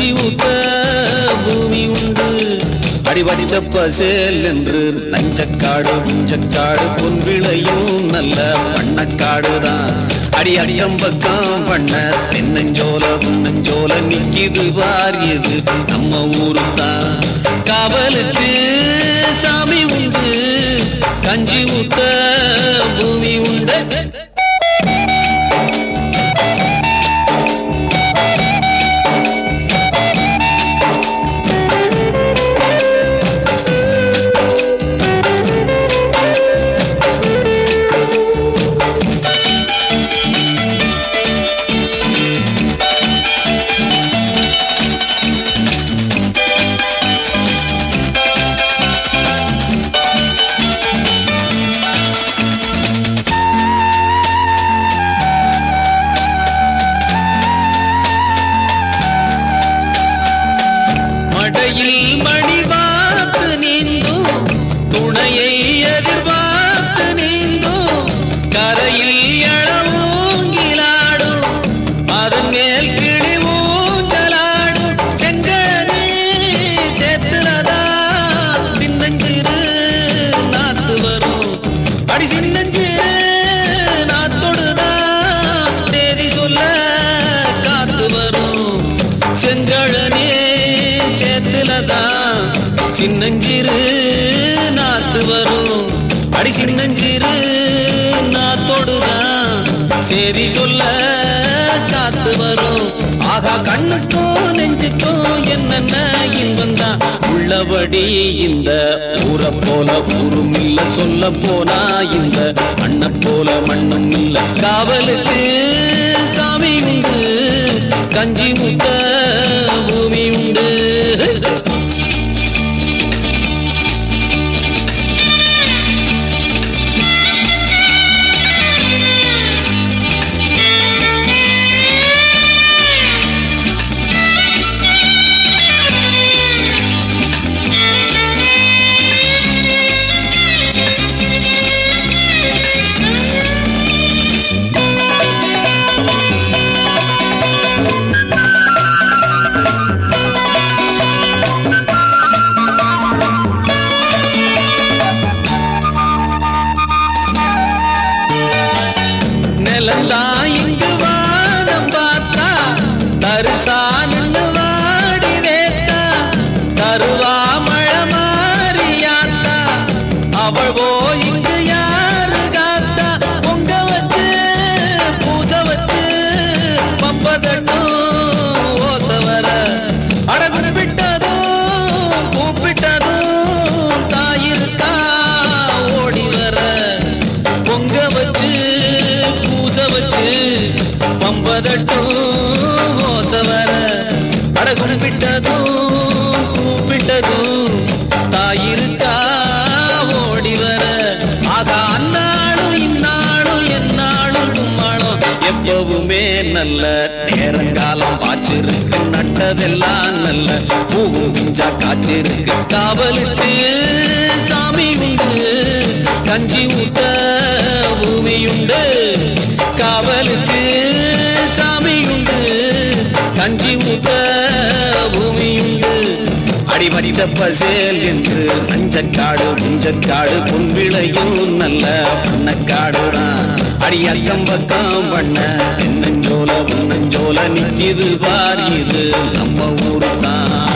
கஞ்சி ஊத்த பூமி உண்டு அடிவடிச்ச பசேல் என்று நஞ்சக்காடு புஞ்சக்காடு பொன் விளையும் நல்ல பண்ணக்காடுதான் அடி அடியம் பக்கம் பண்ண தென்னஞ்சோல புன்னஞ்சோல நிக்கிது வாரியது நம்ம ஊரு தான் காவலுக்கு சாமி உண்டு கஞ்சி ஊத்த பூமி உண்டு மடையில் மணி பார்த்து நீந்தும் துணையை எதிர்பார்த்து நீந்தும் கரையில் எழவூங்கிலாடும் அதன் மேல் கிளி ஊஞ்சலாடும் செங்கனி சேத்துலதா சின்னஞ்சிறு நாத்து வரும் அடி சின்னஞ்சிறு நாத்தொடுதான் செய்தி சொல்ல காத்து வரும் செங்கழனே சேத்துலதான் சின்னஞ்சிறு நாத்து வரும் அடி சின்னஞ்சிறு நாத்தோடுதான் சேதி சொல்ல காத்து வரும் ஆகா கண்ணுக்கும் நெஞ்சுக்கும் என்னென்ன இன்பம் தான் உள்ளபடி இந்த ஊரை போல ஊரும் இல்ல சொல்ல போனா இந்த மண்ணை போல மண்ணும் இல்ல காவலுக்கு சாமி உண்டு கஞ்சி முத்த பூமி உண்டு நிலந்தான் இங்கு வானம் பார்த்தா தரிசா நின்னு வாடி வேத்தா தருவா மழை மாறியாத்தா அவள் போ இங்கு யாரு காத்தா பொங்க வச்சு பூஜை வச்சு பம்பதட்டும் ஓச வர அடகு விட்டதும் கூப்பிட்டதும் தாயிருக்கா ஓடி வர பொங்க வச்சு பூசை வச்சு பம்பதட்டும் ஓச வர அடகும் விட்டதும் கூப்பிட்டதும் தாயிருக்கா ஓடி வர ஆகா அந்நாளும் இந்நாளும் எந்நாளும் கும்மாளும் எப்பவுமே நல்ல நேரங்காலம் பாய்ச்சிருக்கு நட்டதெல்லாம் நல்ல பூவும் குஞ்சா காய்ச்சிருக்கு காவலுக்கு சாமி உண்டு கஞ்சி ஊத்த பூமியுண்டு காவலுக்கு சாமி உண்டு கஞ்சி ஊத்த பூமியுண்டு அடிவடிச்ச பசேல் என்று மஞ்சக்காடு புஞ்சக்காடு பொன்விளையும் நல்ல பண்ணக்காடுதான் அடி அக்கம் பக்கம் பண்ண தென்னஞ்சோல புன்னஞ்சோல நிக்கிது பார் இது நம்ம ஊரு தான்